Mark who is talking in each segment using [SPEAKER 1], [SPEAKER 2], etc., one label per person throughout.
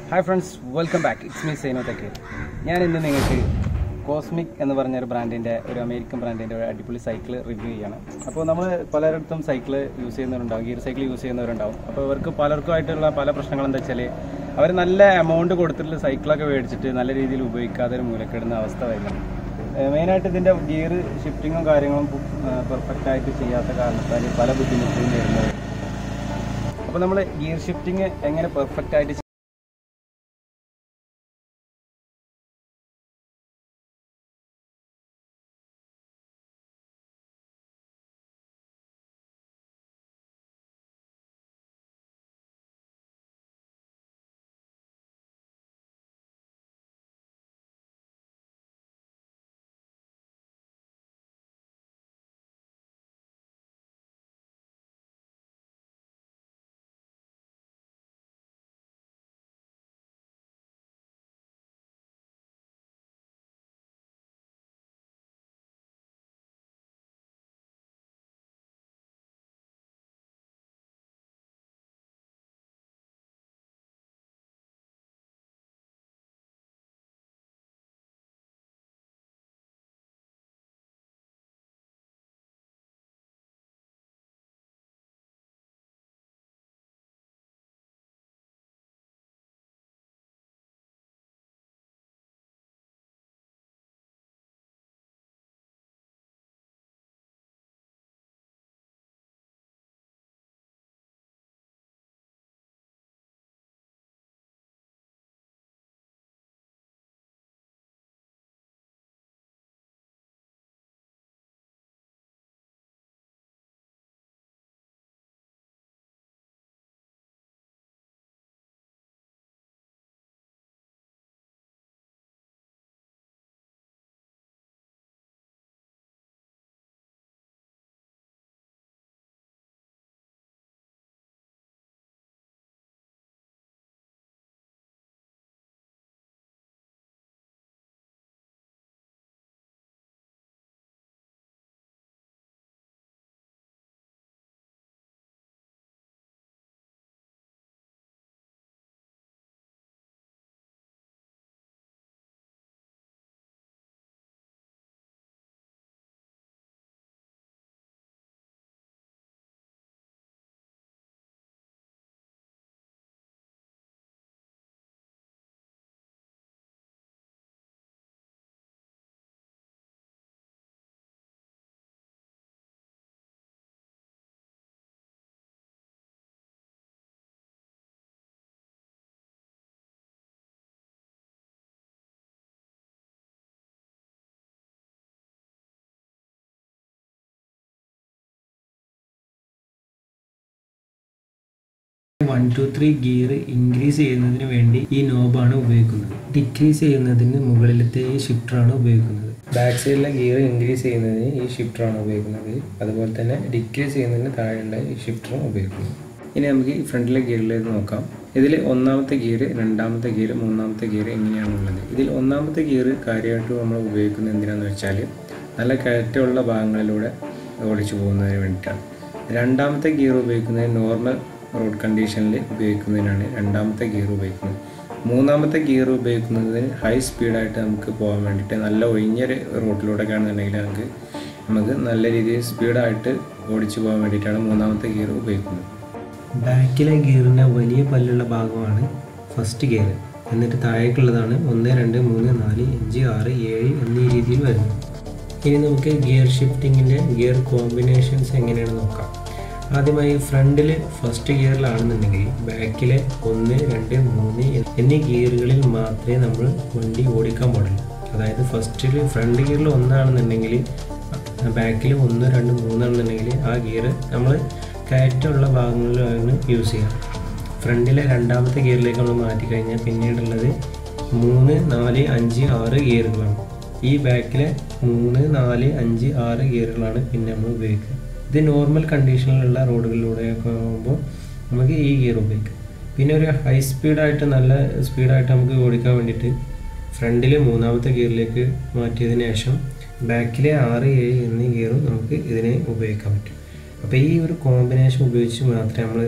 [SPEAKER 1] hi friends welcome back it's me Saino Thakkir ഞാൻ ഇന്ന് നിങ്ങൾക്ക് കോസ്മിക് എന്ന് പറഞ്ഞ ഒരു ബ്രാൻഡിൻ്റെ ഒരു അമേരിക്കൻ ബ്രാൻഡിൻ്റെ ഒരു അടിപൊളി സൈക്കിൾ റിവ്യൂ ചെയ്യണം അപ്പോൾ നമ്മൾ പലയിടത്തും സൈക്കിൾ യൂസ് ചെയ്യുന്നവരുണ്ടാവും ഗിയർ സൈക്കിൾ യൂസ് ചെയ്യുന്നവരുണ്ടാവും അപ്പോൾ ഇവർക്ക് പലർക്കും ആയിട്ടുള്ള പല പ്രശ്നങ്ങൾ എന്താ വെച്ചാൽ അവർ നല്ല എമൗണ്ട് കൊടുത്തിട്ടുള്ള സൈക്കിളൊക്കെ മേടിച്ചിട്ട് നല്ല രീതിയിൽ ഉപയോഗിക്കാതെ ഒരു മൂലക്കിടുന്ന അവസ്ഥ വരുന്നുണ്ട് മെയിനായിട്ട് ഇതിൻ്റെ ഗിയർ ഷിഫ്റ്റിങ്ങും കാര്യങ്ങളും പെർഫെക്റ്റ് ആയിട്ട് ചെയ്യാത്ത കാരണത്താൽ പല ബുദ്ധിമുട്ടുകളും വരുന്നത് അപ്പോൾ നമ്മൾ ഗിയർ ഷിഫ്റ്റിംഗ് എങ്ങനെ പെർഫെക്റ്റ് ആയിട്ട്
[SPEAKER 2] one two three gear increase ചെയ്യുന്നതിന് വേണ്ടി ഈ നോബാണ് ഉപയോഗിക്കുന്നത് ഡിക്രീസ് ചെയ്യുന്നതിന് മുകളിലത്തെ ഈ ഷിഫ്റ്ററാണ് ഉപയോഗിക്കുന്നത് ബാക്ക് സൈഡിലെ ഗിയർ ഇൻക്രീസ് ചെയ്യുന്നതിന് ഈ ഷിഫ്റ്ററാണ് ഉപയോഗിക്കുന്നത് അതുപോലെ തന്നെ ഡിക്രീസ് ചെയ്യുന്നതിന് താഴെയുള്ള ഈ ഷിഫ്റ്ററും ഉപയോഗിക്കുന്നു ഇനി നമുക്ക് ഈ ഫ്രണ്ടിലെ ഗിയറിലേക്ക് നോക്കാം ഇതിൽ ഒന്നാമത്തെ ഗിയർ രണ്ടാമത്തെ ഗിയർ മൂന്നാമത്തെ ഗിയർ എങ്ങനെയാണുള്ളത് ഇതിൽ ഒന്നാമത്തെ ഗിയർ കാര്യമായിട്ട് നമ്മൾ ഉപയോഗിക്കുന്നത് എന്തിനാണെന്ന് വെച്ചാൽ നല്ല കയറ്റമുള്ള ഭാഗങ്ങളിലൂടെ ഓടിച്ചു പോകുന്നതിന് വേണ്ടിയിട്ടാണ് രണ്ടാമത്തെ ഗിയർ ഉപയോഗിക്കുന്നത് നോർമൽ റോഡ് കണ്ടീഷനിൽ ഉപയോഗിക്കുന്നതിനാണ് രണ്ടാമത്തെ ഗിയർ ഉപയോഗിക്കുന്നത് മൂന്നാമത്തെ ഗിയർ ഉപയോഗിക്കുന്നത് ഹൈ സ്പീഡായിട്ട് നമുക്ക് പോകാൻ വേണ്ടിയിട്ട് നല്ല ഒഴിഞ്ഞ റോഡിലൂടെ ആണെന്നുണ്ടെങ്കിൽ നമുക്ക് നമുക്ക് നല്ല രീതിയിൽ സ്പീഡായിട്ട് ഓടിച്ചു പോകാൻ വേണ്ടിയിട്ടാണ് മൂന്നാമത്തെ ഗിയർ ഉപയോഗിക്കുന്നത് ബാക്കിലെ ഗിയറിൻ്റെ വലിയ പല്ലുള്ള ഭാഗമാണ് ഫസ്റ്റ് ഗിയർ എന്നിട്ട് താഴേക്കുള്ളതാണ് ഒന്ന് രണ്ട് മൂന്ന് നാല് അഞ്ച് ആറ് ഏഴ് എന്നീ രീതിയിൽ വരുന്നത് ഇനി നമുക്ക് ഗിയർ ഷിഫ്റ്റിങ്ങിൻ്റെ ഗിയർ കോമ്പിനേഷൻസ് എങ്ങനെയാണെന്ന് നോക്കാം ആദ്യമായി ഫ്രണ്ടിൽ ഫസ്റ്റ് ഗിയറിലാണെന്നുണ്ടെങ്കിൽ ബാക്കിലെ ഒന്ന് രണ്ട് മൂന്ന് എന്നീ ഗിയറുകളിൽ മാത്രമേ നമ്മൾ വണ്ടി ഓടിക്കാൻ പാടുള്ളൂ അതായത് ഫസ്റ്റിൽ ഫ്രണ്ട് ഗിയറിൽ ഒന്നാണെന്നുണ്ടെങ്കിൽ ബാക്കിൽ ഒന്ന് രണ്ട് മൂന്നാണെന്നുണ്ടെങ്കിൽ ആ ഗിയർ നമ്മൾ കയറ്റമുള്ള ഭാഗങ്ങളിലാണ് യൂസ് ചെയ്യുക ഫ്രണ്ടിലെ രണ്ടാമത്തെ ഗിയറിലേക്ക് നമ്മൾ മാറ്റിക്കഴിഞ്ഞാൽ പിന്നീടുള്ളത് മൂന്ന് നാല് അഞ്ച് ആറ് ഗിയറുകളാണ് ഈ ബാക്കിലെ മൂന്ന് നാല് അഞ്ച് ആറ് ഗിയറുകളാണ് പിന്നെ നമ്മൾ ഉപയോഗിക്കുക ഇത് നോർമൽ കണ്ടീഷനിലുള്ള റോഡുകളിലൂടെയൊക്കെ ആകുമ്പോൾ നമുക്ക് ഈ ഗിയർ ഉപയോഗിക്കാം പിന്നെ ഒരു ഹൈ സ്പീഡായിട്ട് നല്ല സ്പീഡായിട്ട് നമുക്ക് ഓടിക്കാൻ വേണ്ടിയിട്ട് ഫ്രണ്ടിൽ മൂന്നാമത്തെ ഗിയറിലേക്ക് മാറ്റിയതിന് ശേഷം ബാക്കിലെ ആറ് ഏഴ് എന്നീ ഗിയറും നമുക്ക് ഇതിനെ ഉപയോഗിക്കാൻ പറ്റും അപ്പോൾ ഈ ഒരു കോമ്പിനേഷൻ ഉപയോഗിച്ച് മാത്രമേ നമ്മൾ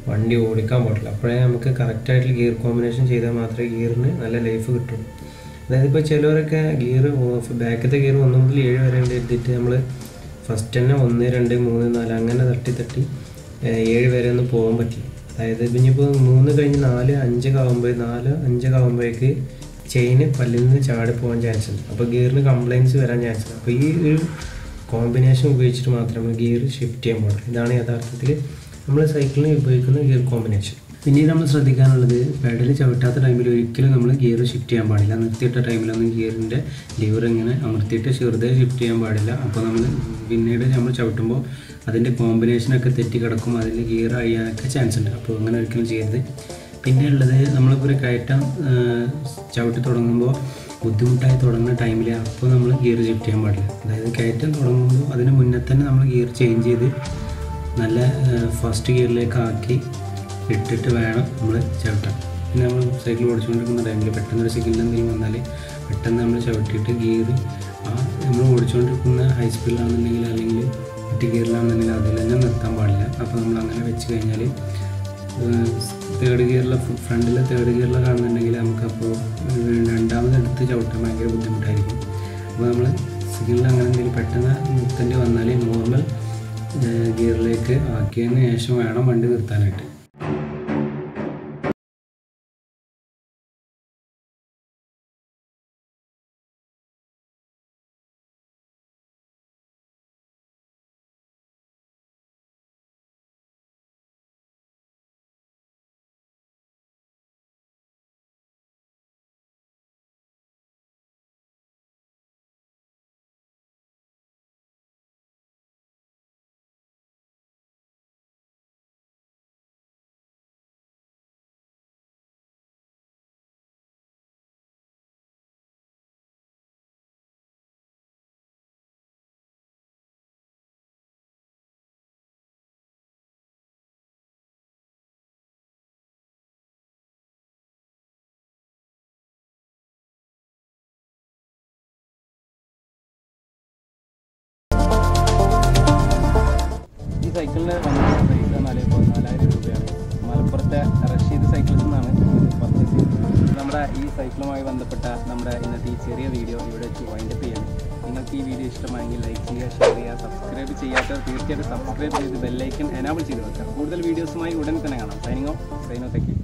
[SPEAKER 2] വണ്ടി ഓടിക്കാൻ പാടില്ല അപ്പോഴേ നമുക്ക് കറക്റ്റായിട്ട് ഗിയർ കോമ്പിനേഷൻ ചെയ്താൽ മാത്രമേ ഗിയറിന് നല്ല ലൈഫ് കിട്ടുള്ളൂ അതായത് ഇപ്പോൾ ചിലവരൊക്കെ ഗിയർ ബാക്കത്തെ ഗിയർ ഒന്ന് മുതൽ ഏഴ് വരെ ഉണ്ട് എടുത്തിട്ട് നമ്മൾ ഫസ്റ്റ് തന്നെ ഒന്ന് രണ്ട് മൂന്ന് നാല് അങ്ങനെ തട്ടി തട്ടി ഏഹ്, ഏഴ് വരെ ഒന്നും പോകാൻ പറ്റില്ല അതായത് ഇനിയിപ്പോൾ മൂന്ന് കഴിഞ്ഞ് നാല് അഞ്ചൊക്കെ ആകുമ്പോൾ നാല് അഞ്ചൊക്കെ ആകുമ്പോഴേക്ക് ചെയിന് പല്ലിൽ നിന്ന് ചാടി പോകാൻ ചാൻസ് ഉണ്ട് അപ്പോൾ ഗിയറിന് കംപ്ലൈൻറ്റ്സ് വരാൻ ചാൻസ് ഉണ്ട് അപ്പോൾ ഈ ഒരു കോമ്പിനേഷൻ ഉപയോഗിച്ചിട്ട് മാത്രമേ ഗിയർ ഷിഫ്റ്റ് ചെയ്യാൻ പാടുള്ളൂ ഇതാണ് യഥാർത്ഥത്തിൽ നമ്മൾ സൈക്കിളിന് ഉപയോഗിക്കുന്ന ഗിയർ കോമ്പിനേഷൻ പിന്നീട് നമ്മൾ ശ്രദ്ധിക്കാനുള്ളത് പെഡൽ ചവിട്ടാത്ത ടൈമിൽ ഒരിക്കലും നമ്മൾ ഗിയർ ഷിഫ്റ്റ് ചെയ്യാൻ പാടില്ല നിർത്തിയിട്ട ടൈമിലൊന്നും ഗിയറിൻ്റെ ലിവർ ഇങ്ങനെ അമർത്തിയിട്ട് ചെറുതായി ഷിഫ്റ്റ് ചെയ്യാൻ പാടില്ല അപ്പോൾ നമ്മൾ പിന്നീട് നമ്മൾ ചവിട്ടുമ്പോൾ അതിൻ്റെ കോമ്പിനേഷനൊക്കെ തെറ്റി കിടക്കും അതിൽ ഗിയർ അഴിയാനൊക്കെ ചാൻസ് ഉണ്ട് അപ്പോൾ അങ്ങനെ ഒരിക്കലും ചെയ്യരുത് പിന്നെ ഉള്ളത് നമ്മളിപ്പോൾ ഒരു കയറ്റം ആ, ചവിട്ടി തുടങ്ങുമ്പോൾ ബുദ്ധിമുട്ടായി തുടങ്ങുന്ന ടൈമിൽ അപ്പോൾ നമ്മൾ ഗിയർ ഷിഫ്റ്റ് ചെയ്യാൻ പാടില്ല അതായത് കയറ്റം തുടങ്ങുമ്പോൾ അതിന് മുന്നേ തന്നെ നമ്മൾ ഗിയർ ചേഞ്ച് ചെയ്ത് നല്ല ഫസ്റ്റ് ഗിയറിലേക്ക് ആക്കി ഇട്ടിട്ട് വേണം നമ്മൾ ചവിട്ടാൻ പിന്നെ നമ്മൾ സൈക്കിൾ ഓടിച്ചുകൊണ്ടിരിക്കുന്ന ടൈമിൽ പെട്ടെന്ന് ഒരു സിഗ്നൽ എന്തെങ്കിലും വന്നാൽ പെട്ടെന്ന് നമ്മൾ ചവിട്ടിയിട്ട് ഗിയർ ആ നമ്മൾ ഓടിച്ചുകൊണ്ടിരിക്കുന്ന ഹൈ സ്പീഡിലാണെന്നുണ്ടെങ്കിൽ അല്ലെങ്കിൽ മറ്റ് ഗിയറിലാണെന്നുണ്ടെങ്കിൽ അതിൽ തന്നെ നിർത്താൻ പാടില്ല അപ്പോൾ നമ്മൾ അങ്ങനെ വെച്ച് കഴിഞ്ഞാൽ തേർഡ് ഗിയറിലെ ഫ്രണ്ടിലെ തേർഡ് ഗിയറിലെ കാണുന്നുണ്ടെങ്കിൽ നമുക്കപ്പോൾ രണ്ടാമത് എടുത്ത് ചവിട്ടാൻ ഭയങ്കര ബുദ്ധിമുട്ടായിരിക്കും അപ്പോൾ നമ്മൾ സിഗ്നൽ അങ്ങനെ എന്തെങ്കിലും പെട്ടെന്ന് നിർത്തേണ്ടി വന്നാൽ നോർമൽ ഗിയറിലേക്ക് ആക്കിയതിന് ശേഷം വേണം വണ്ടി നിർത്താനായിട്ട്
[SPEAKER 1] ഈ സൈക്കിളിന് വന്നിട്ടുള്ള പ്രൈസ് നാല് പതിനാലായിരം രൂപയാണ് മലപ്പുറത്തെ റഷീദ് സൈക്കിൾസ് നിന്നാണ് പർച്ചേസ് ചെയ്തത് നമ്മുടെ ഈ സൈക്കിളുമായി ബന്ധപ്പെട്ട നമ്മുടെ ഇന്നത്തെ ഈ ചെറിയ വീഡിയോ ഇവിടെ വെച്ച് വൈൻഡപ്പ് ചെയ്യാണ് നിങ്ങൾക്ക് ഈ വീഡിയോ ഇഷ്ടമായെങ്കിൽ ലൈക്ക് ചെയ്യുക ഷെയർ ചെയ്യുക സബ്സ്ക്രൈബ് ചെയ്യാത്തവർ തീർച്ചയായിട്ടും സബ്സ്ക്രൈബ് ചെയ്ത് ബെല്ലൈക്കൻ എനാബിൾ ചെയ്ത് വെക്കുക കൂടുതൽ വീഡിയോസുമായി ഉടൻ തന്നെ കാണാം സൈനിങ്ങോ സൈനോ തെക്കി